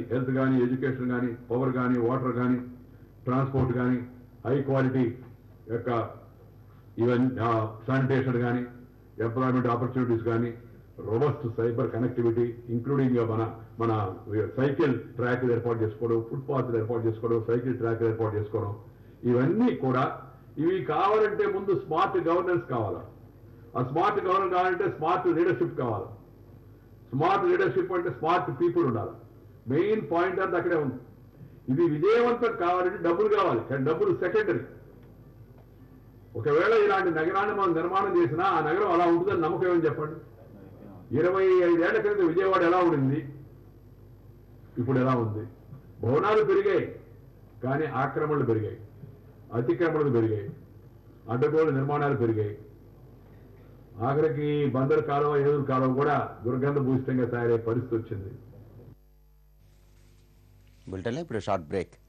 health కానీ education కానీ power కానీ వాటర్ కానీ ట్రాన్స్పోర్ట్ కానీ హై క్వాలిటీ యొక్క ఈవెన్ శానిటేషన్ కానీ ఎంప్లాయ్మెంట్ ఆపర్చునిటీస్ కానీ రోబస్ట్ సైబర్ కనెక్టివిటీ ఇంక్లూడింగ్ మన మన సైకిల్ ట్రాక్ ఏర్పాటు చేసుకోవడం ఫుట్పాత్ ఏర్పాటు చేసుకోవడం సైకిల్ ట్రాక్ ఏర్పాటు చేసుకోవడం ఇవన్నీ కూడా ఇవి కావాలంటే ముందు స్మార్ట్ గవర్నెన్స్ కావాలా ఆ స్మార్ట్ గవర్నెన్స్ కావాలంటే స్మార్ట్ లీడర్షిప్ కావాలి స్మార్ట్ లీడర్షిప్ అంటే స్మార్ట్ పీపుల్ ఉండాలి మెయిన్ పాయింట్ అంతా అక్కడే ఉంది ఇది విజయవంతం కావాలంటే డబ్బులు కావాలి కానీ డబ్బులు సెకండరీ ఒకవేళ ఇలాంటి నగరాన్ని మనం నిర్మాణం చేసినా ఆ నగరం అలా ఉంటుందని నమ్మకం ఏమని చెప్పండి ఇరవై ఐదేళ్ల క్రితం విజయవాడ ఎలా ఉండింది ఇప్పుడు ఎలా ఉంది భవనాలు పెరిగాయి కానీ ఆక్రమణలు పెరిగాయి అతిక్రమణలు పెరిగాయి అడ్డగోలు నిర్మాణాలు పెరిగాయి ఆఖరికి బందర్ కాలువ ఏలూరు కాలువ కూడా దుర్గంధ భూయిష్టంగా తయారయ్యే పరిస్థితి వచ్చింది బులెటిన్లో ఇప్పుడు షార్ట్ బ్రేక్